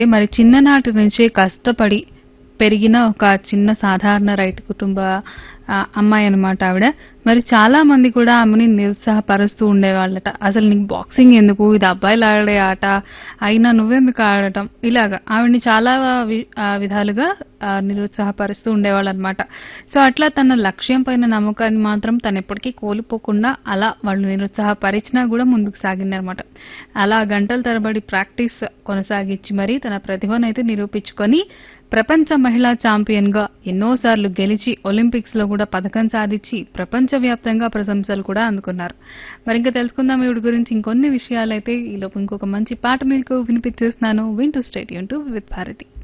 మరి చిన్ననాటి నుంచే కష్టపడి పెరిగిన ఒక చిన్న సాధారణ రైతు కుటుంబ ఆ, అమ్మాయి అన్నమాట ఆవిడ మరి చాలా మంది కూడా ఆమెని నిరుత్సాహపరుస్తూ ఉండేవాళ్ళట అసలు నీకు బాక్సింగ్ ఎందుకు ఇది అబ్బాయిలు ఆడే ఆట అయినా నువ్వెందుకు ఆడటం ఇలాగా ఆవిడని చాలా వి- ఆ, విధాలుగా ఆ, నిరుత్సాహపరుస్తూ ఉండేవాళ్ళు అనమాట సో అట్లా తన లక్ష్యం పైన నమ్మకాన్ని మాత్రం తను ఎప్పటికీ కోల్పోకుండా అలా వాళ్ళు నిరుత్సాహపరిచినా కూడా ముందుకు సాగిందనమాట అలా గంటల తరబడి ప్రాక్టీస్ కొనసాగించి మరి తన ప్రతిభనైతే నిరూపించుకొని ప్రపంచ మహిళా ఛాంపియన్ గా ఎన్నోసార్లు గెలిచి ఒలింపిక్స్ లో కూడా పథకం సాధించి ప్రపంచవ్యాప్తంగా ప్రశంసలు కూడా అందుకున్నారు మరి ఇంకా తెలుసుకుందాం ఈవిడ గురించి ఇంకొన్ని విషయాలైతే ఈలోపు ఇంకొక మంచి పాట మీకు వినిపించేస్తున్నాను వింటూ స్టేడియం టు విత్ భారతి